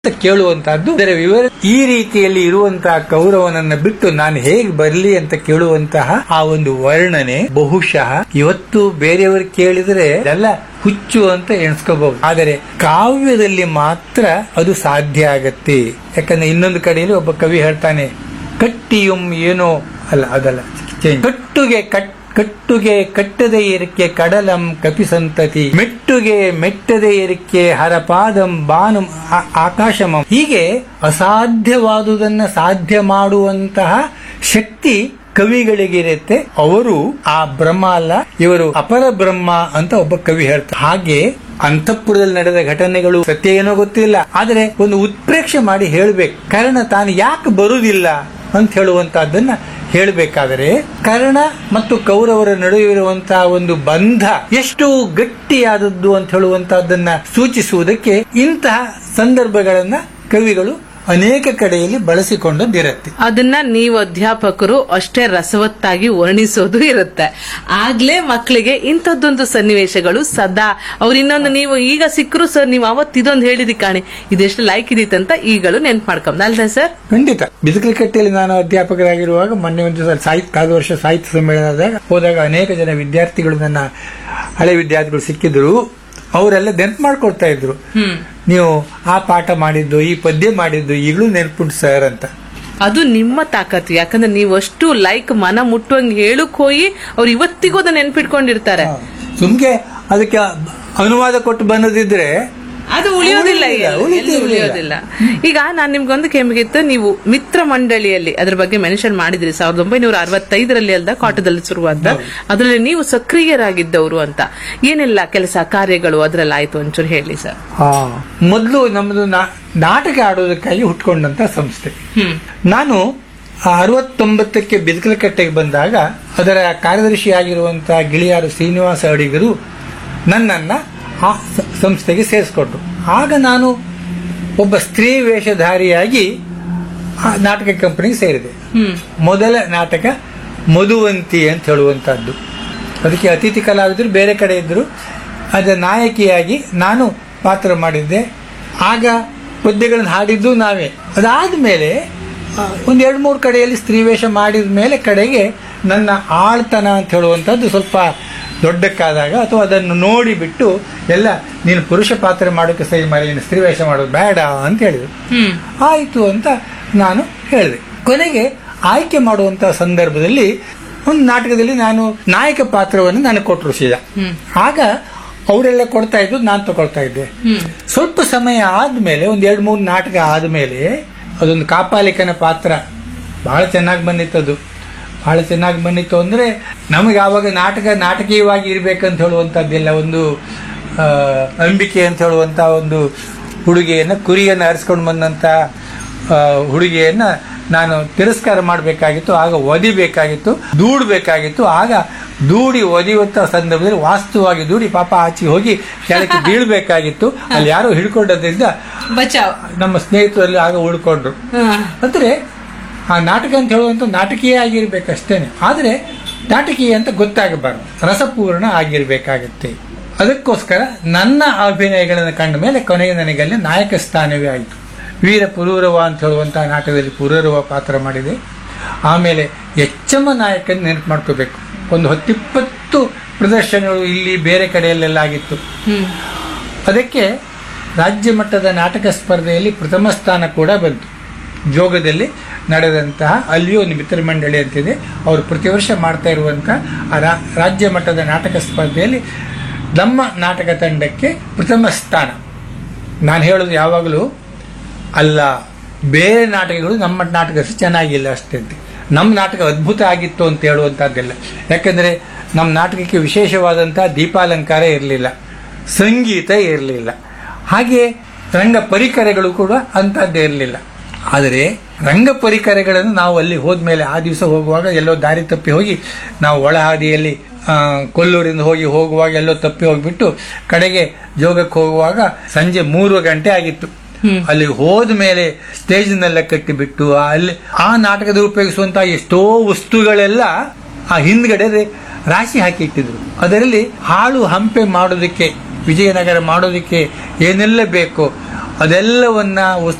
ಅಂತ ಕೇಳುವಂತಹದ್ದು ಇದರ ವಿವರ ಈ ರೀತಿಯಲ್ಲಿ ಇರುವಂತಹ ಕೌರವನನ್ನ ಬಿಟ್ಟು ನಾನು ಹೇಗೆ ಬರಲಿ ಅಂತ ಕೇಳುವಂತಹ ಆ ಒಂದು ವರ್ಣನೆ ಬಹುಶಃ ಇವತ್ತು ಬೇರೆಯವರು ಕೇಳಿದ್ರೆ ಎಲ್ಲ ಹುಚ್ಚು ಅಂತ ಎಣಿಸ್ಕೋಬಹುದು ಆದರೆ ಕಾವ್ಯದಲ್ಲಿ ಮಾತ್ರ ಅದು ಸಾಧ್ಯ ಆಗತ್ತೆ ಯಾಕಂದ್ರೆ ಇನ್ನೊಂದು ಕಡೆಯಲ್ಲಿ ಒಬ್ಬ ಕವಿ ಹೇಳ್ತಾನೆ ಕಟ್ಟಿಯುಂ ಏನೋ ಅಲ್ಲ ಅದಲ್ಲ change. ಕಟ್ಟುಗೆ ಕಟ್ ಕಟ್ಟುಗೆ ಕಟ್ಟದೆ ಏರಿಕೆ ಕಡಲಂ ಕಪಿಸಂತತಿ ಮೆಟ್ಟುಗೆ ಮೆಟ್ಟದೆ ಏರಿಕೆ ಹರಪಾದಂ ಬಾನು ಆ- ಆಕಾಶಮಂ ಹೀಗೆ ಅಸಾಧ್ಯವಾದುದನ್ನ ಸಾಧ್ಯ ಮಾಡುವಂತಹ ಶಕ್ತಿ ಕವಿಗಳಿಗಿರುತ್ತೆ ಅವರು ಆ ಬ್ರಹ್ಮ ಅಲ್ಲ ಇವರು ಅಪರ ಬ್ರಹ್ಮ ಅಂತ ಒಬ್ಬ ಕವಿ ಹೇಳ್ತಾರೆ ಹಾಗೆ ಅಂತಃಪುರದಲ್ಲಿ ನಡೆದ ಘಟನೆಗಳು ಸತ್ಯ ಏನೋ ಗೊತ್ತಿಲ್ಲ ಆದರೆ ಒಂದು ಉತ್ಪ್ರೇಕ್ಷೆ ಮಾಡಿ ಹೇಳ್ಬೇಕು ಕಾರಣ ತಾನು ಯಾಕೆ ಬರುವುದಿಲ್ಲ ಅಂತ ಹೇಳುವಂತಹದ್ದನ್ನ ಹೇಳಬೇಕಾದರೆ ಕರ್ಣ ಮತ್ತು ಕೌರವರ ನಡುವೆ ಇರುವಂತಹ ಒಂದು ಬಂಧ ಎಷ್ಟು ಗಟ್ಟಿಯಾದದ್ದು ಅಂತ ಹೇಳುವಂತಹದ್ದನ್ನ ಸೂಚಿಸುವುದಕ್ಕೆ ಇಂತಹ ಸಂದರ್ಭಗಳನ್ನ ಕವಿಗಳು ಅನೇಕ ಕಡೆಯಲ್ಲಿ ಬಳಸಿಕೊಂಡದ್ದಿರತ್ತೆ ಅದನ್ನ ನೀವು ಅಧ್ಯಾಪಕರು ಅಷ್ಟೇ ರಸವತ್ತಾಗಿ ವರ್ಣಿಸೋದು ಇರುತ್ತೆ ಆಗ್ಲೇ ಮಕ್ಕಳಿಗೆ ಇಂಥದ್ದೊಂದು ಸನ್ನಿವೇಶಗಳು ಸದಾ ಅವ್ರು ಇನ್ನೊಂದು ನೀವು ಈಗ ಸಿಕ್ಕರು ಸರ್ ನೀವು ಅವತ್ತು ಇದೊಂದು ಹೇಳಿದಿ ಕಾಣಿ ಇದೆಷ್ಟು ಲೈಕ್ ಇದಿತ್ತಂತ ಈಗಲೂ ನೆನ್ಪು ಮಾಡ್ಕೊಂಡ್ ಅಲ್ವಾ ಸರ್ ಖಂಡಿತ ಬಿದಕಲಕಟ್ಟೆಯಲ್ಲಿ ನಾನು ಅಧ್ಯಾಪಕರಾಗಿರುವಾಗ ಮೊನ್ನೆ ಒಂದು ಸಲ ಸಾಹಿತ್ಯ ಕಳೆದ ವರ್ಷ ಸಾಹಿತ್ಯ ಸಮ್ಮೇಳನದಾಗ ಹೋದಾಗ ಅನೇಕ ಜನ ವಿದ್ಯಾರ್ಥಿಗಳು ನನ್ನ ಹಳೆ ವಿದ್ಯಾರ್ಥಿಗಳು ಸಿಕ್ಕಿದ್ರು ಅವರೆಲ್ಲ ನೆನಪು ಮಾಡ್ಕೊಡ್ತಾ ಇದ್ರು ನೀವು ಆ ಪಾಠ ಮಾಡಿದ್ದು ಈ ಪದ್ಯ ಮಾಡಿದ್ದು ಈಗಲೂ ನೆನಪುಂಟು ಸರ್ ಅಂತ ಅದು ನಿಮ್ಮ ತಾಕತ್ತು ಯಾಕಂದ್ರೆ ನೀವು ಅಷ್ಟು ಲೈಕ್ ಮನ ಮುಟ್ಟುವಂಗ್ ಹೇಳಕ್ ಹೋಗಿ ಅವ್ರು ಇವತ್ತಿಗೂ ಅದನ್ನ ನೆನ್ಪಿಟ್ಕೊಂಡಿರ್ತಾರೆ ಸುಮ್ಗೆ ಅದಕ್ಕೆ ಅನುವಾದ ಕೊಟ್ಟು ಬಂದದಿದ್ರೆ ಅದು ಉಳಿಯೋದಿಲ್ಲ ಉಳಿಯೋದಿಲ್ಲ, ಎಲ್ಲೂ ಉಳಿತಿರ್ಲಿಲ್ಲ. ಉಳಿಯೋದಿಲ್ಲ ಈಗ ನಾನ್ ನಿಮ್ಗೊಂದು ಕೆಮ್ಮಿಗಿತ್ತು ನೀವು ಮಿತ್ರ ಮಂಡಳಿಯಲ್ಲಿ ಅದ್ರ ಬಗ್ಗೆ ಮೆನ್ಷನ್ ಮಾಡಿದ್ರಿ ಸಾವಿರದ ಒಂಬೈನೂರ ಅರವತ್ತೈದರಲ್ಲಿ ಅಲ್ದ ಕಾಟದಲ್ಲಿ ಶುರುವಾದ ಅದರಲ್ಲಿ ನೀವು ಸಕ್ರಿಯರಾಗಿದ್ದವರು ಅಂತ ಏನೆಲ್ಲ ಕೆಲಸ ಕಾರ್ಯಗಳು ಅದ್ರಲ್ಲಿ ಆಯ್ತು ಒಂಚೂರು ಹೇಳಿ ಸರ್ ಮೊದಲು ನಮ್ಮದು ನಾ- ನಾಟಕ ಆಡೋದಕ್ಕಾಗಿ ಹುಟ್ಕೊಂಡಂತ ಸಂಸ್ಥೆ ಹ್ಮ್ ನಾನು ಆ ಅರವತ್ತೊಂಬತ್ತಕ್ಕೆ ಬಿದಕಲಕಟ್ಟೆಗೆ ಬಂದಾಗ ಅದರ ಕಾರ್ಯದರ್ಶಿಯಾಗಿರುವಂತಹ ಗಿಳಿಯಾರು ಶ್ರೀನಿವಾಸ ಅಡಿಗರು ನನ್ನನ್ನ ಆ ಸ- ಸಂಸ್ಥೆಗೆ ಸೇರಿಸ್ಕೊಟ್ರು ಆಗ ನಾನು ಒಬ್ಬ ಸ್ತ್ರೀ ವೇಷಧಾರಿಯಾಗಿ ಆ ನಾಟಕ ಕಂಪನಿಗೆ ಸೇರಿದೆ ಹ್ಮ್ ಮೊದಲ ನಾಟಕ ಮಧುವಂತಿ ಅಂತ ಹೇಳುವಂತಹದ್ದು ಅದಕ್ಕೆ ಅತಿಥಿ ಕಲಾವಿದರು ಬೇರೆ ಕಡೆ ಇದ್ದರು ಅದರ ನಾಯಕಿಯಾಗಿ ನಾನು ಪಾತ್ರ ಮಾಡಿದ್ದೆ ಆಗ ಪದ್ಯಗಳನ್ನು ಹಾಡಿದ್ದು ನಾವೇ ಅದಾದ್ಮೇಲೆ ಆ, ಒಂದ್ ಎರಡು ಮೂರು ಕಡೆಯಲ್ಲಿ ಸ್ತ್ರೀವೇಷ ಮಾಡಿದ ಮೇಲೆ ಕಡೆಗೆ ನನ್ನ ಆಳ್ತನ ಅಂತ ಹೇಳುವಂಥದ್ದು ಸ್ವಲ್ಪ ದೊಡ್ಡಕ್ಕಾದಾಗ ಅಥವಾ ಅದನ್ನು ನೋಡಿ ಬಿಟ್ಟು ಎಲ್ಲ ನೀನು ಪುರುಷ ಪಾತ್ರ ಮಾಡೋಕೆ ಸಹಿ ಮಾಡಿ ನೀನು ಸ್ತ್ರೀವೇಷ ಮಾಡೋದು ಬೇಡ ಅಂತ ಹೇಳಿದ್ರು ಹ್ಮ್ ಆಯಿತು ಅಂತ ನಾನು ಹೇಳಿದೆ ಕೊನೆಗೆ ಆಯ್ಕೆ ಮಾಡುವಂತಹ ಸಂದರ್ಭದಲ್ಲಿ ಒಂದು ನಾಟಕದಲ್ಲಿ ನಾನು ನಾಯಕ ಪಾತ್ರವನ್ನು ನನಗೆ ಕೊಟ್ಟರು ಸೀದಾ ಆಗ ಅವರೆಲ್ಲ ಕೊಡ್ತಾ ಇದ್ದು ನಾನು ತಗೊಳ್ತಾ ಇದ್ದೆ ಸ್ವಲ್ಪ ಸಮಯ ಆದ್ಮೇಲೆ ಒಂದ್ ಎರಡು ಮೂರು ನಾಟಕ ಆದ್ಮೇಲೆ ಅದೊಂದು ಕಾಪಾಲಿಕನ ಪಾತ್ರ ಬಹಳ ಚೆನ್ನಾಗಿ ಬಂದಿತ್ತದು ಬಹಳ ಚೆನ್ನಾಗಿ ಬಂದಿತ್ತು ಅಂದ್ರೆ ನಮಗೆ ಆವಾಗ ನಾಟಕ ನಾಟಕೀಯವಾಗಿ ಇರ್ಬೇಕಂತ ಹೇಳುವಂತದ್ದೆಲ್ಲ ಒಂದು ಆ, ಅಂಬಿಕೆ ಅಂತ ಹೇಳುವಂತ ಒಂದು ಹುಡುಗಿಯನ್ನ ಕುರಿಯನ್ನು ಹರಿಸ್ಕೊಂಡು ಬಂದಂತ ಆ, ಹುಡುಗಿಯನ್ನ ನಾನು ತಿರಸ್ಕಾರ ಮಾಡಬೇಕಾಗಿತ್ತು ಆಗ ಒದಿಬೇಕಾಗಿತ್ತು ದೂಡಬೇಕಾಗಿತ್ತು ಆಗ ದೂಡಿ ಒದಿಯುವಂತ ಸಂದರ್ಭದಲ್ಲಿ ವಾಸ್ತವವಾಗಿ ದೂಡಿ ಪಾಪ ಆಚೆ ಹೋಗಿ ಕೆಳಕ್ಕೆ ಬೀಳ್ಬೇಕಾಗಿತ್ತು ಅಲ್ಲಿ ಯಾರೋ ಹಿಡ್ಕೊಂಡದ್ರಿಂದ ಬಚಾವ್ ನಮ್ಮ ಸ್ನೇಹಿತರಲ್ಲಿ ಆಗ ಉಳ್ಕೊಂಡ್ರು ಅಂದ್ರೆ ಆ ನಾಟಕ ಅಂತ ಹೇಳುವಂತ ನಾಟಕೀಯ ಆಗಿರ್ಬೇಕಷ್ಟೇನೆ ಆದ್ರೆ ನಾಟಕೀಯ ಅಂತ ಗೊತ್ತಾಗಬಾರ್ದು ರಸಪೂರ್ಣ ಆಗಿರ್ಬೇಕಾಗತ್ತೆ ಅದಕ್ಕೋಸ್ಕರ ನನ್ನ ಅಭಿನಯಗಳನ್ನು ಕಂಡ ಮೇಲೆ ಕೊನೆಗೆ ನನಗೆ ಅಲ್ಲಿ ನಾಯಕ ಸ್ಥಾನವೇ ಆಯಿತು ವೀರ ಪುರೂರವ ಅಂತ ಹೇಳುವಂತಹ ನಾಟಕದಲ್ಲಿ ಪುರೂರವ ಪಾತ್ರ ಮಾಡಿದೆ ಆಮೇಲೆ ಎಚ್ಚಮ್ಮ ನಾಯಕನ ನೆನಪು ಮಾಡ್ಕೋಬೇಕು ಒಂದು ಹತ್ತಿಪ್ಪತ್ತು ಪ್ರದರ್ಶನಗಳು ಇಲ್ಲಿ ಬೇರೆ ಕಡೆಯಲ್ಲೆಲ್ಲ ಆಗಿತ್ತು ಹ್ಮ್ ಅದಕ್ಕೆ ರಾಜ್ಯ ಮಟ್ಟದ ನಾಟಕ ಸ್ಪರ್ಧೆಯಲ್ಲಿ ಪ್ರಥಮ ಸ್ಥಾನ ಕೂಡ ಬಂತು ಜೋಗದಲ್ಲಿ ನಡೆದಂತಹ ಅಲ್ಲಿಯೂ ಒಂದು ಮಿತ್ರ ಮಂಡಳಿ ಅಂತಿದೆ ಅವರು ಪ್ರತಿ ವರ್ಷ ಮಾಡ್ತಾ ಇರುವಂತಹ ಆ ರಾ- ರಾಜ್ಯ ಮಟ್ಟದ ನಾಟಕ ಸ್ಪರ್ಧೆಯಲ್ಲಿ ನಮ್ಮ ನಾಟಕ ತಂಡಕ್ಕೆ ಪ್ರಥಮ ಸ್ಥಾನ ನಾನು ಹೇಳೋದು ಯಾವಾಗಲೂ ಅಲ್ಲ ಬೇರೆ ನಾಟಕಗಳು ನಮ್ಮ ನಾಟಕ ಅಷ್ಟು ಚೆನ್ನಾಗಿಲ್ಲ ಅಷ್ಟೇ ಅಂತ ನಮ್ಮ ನಾಟಕ ಅದ್ಭುತ ಆಗಿತ್ತು ಅಂತ ಹೇಳುವಂತಹದ್ದಿಲ್ಲ ಯಾಕಂದ್ರೆ ನಮ್ಮ ನಾಟಕಕ್ಕೆ ವಿಶೇಷವಾದಂತಹ ದೀಪಾಲಂಕಾರ ಇರಲಿಲ್ಲ ಸಂಗೀತ ಇರಲಿಲ್ಲ ಹಾಗೆ ರಂಗ ಪರಿಕರಗಳು ಕೂಡ ಅಂತಹದ್ದೇ ಇರಲಿಲ್ಲ ಆದರೆ ರಂಗ ಪರಿಕರಗಳನ್ನು ನಾವು ಅಲ್ಲಿ ಹೋದ್ಮೇಲೆ ಆ ದಿವಸ ಹೋಗುವಾಗ ಎಲ್ಲೋ ದಾರಿ ತಪ್ಪಿ ಹೋಗಿ ನಾವು ಒಳ ಹಾದಿಯಲ್ಲಿ ಆ, ಕೊಲ್ಲೂರಿಂದ ಹೋಗಿ ಹೋಗುವಾಗ ಎಲ್ಲೋ ತಪ್ಪಿ ಹೋಗ್ಬಿಟ್ಟು ಕಡೆಗೆ ಜೋಗಕ್ಕೆ ಹೋಗುವಾಗ ಸಂಜೆ ಮೂರು ಗಂಟೆ ಆಗಿತ್ತು ಅಲ್ಲಿ ಹೋದ ಮೇಲೆ ಸ್ಟೇಜ್ನೆಲ್ಲ ಕಟ್ಟಿಬಿಟ್ಟು ಆ ಅಲ್ಲಿ ಆ ನಾಟಕದ ಉಪಯೋಗಿಸುವಂತಹ ಎಷ್ಟೋ ವಸ್ತುಗಳೆಲ್ಲ ಆ ಹಿಂದ್ಗಡೆ ರಾಶಿ ಹಾಕಿ ಇಟ್ಟಿದ್ರು ಅದರಲ್ಲಿ ಹಾಳು ಹಂಪೆ ಮಾಡೋದಕ್ಕೆ ವಿಜಯನಗರ ಮಾಡೋದಕ್ಕೆ ಏನೆಲ್ಲ ಬೇಕು ಅದೆಲ್ಲವನ್ನ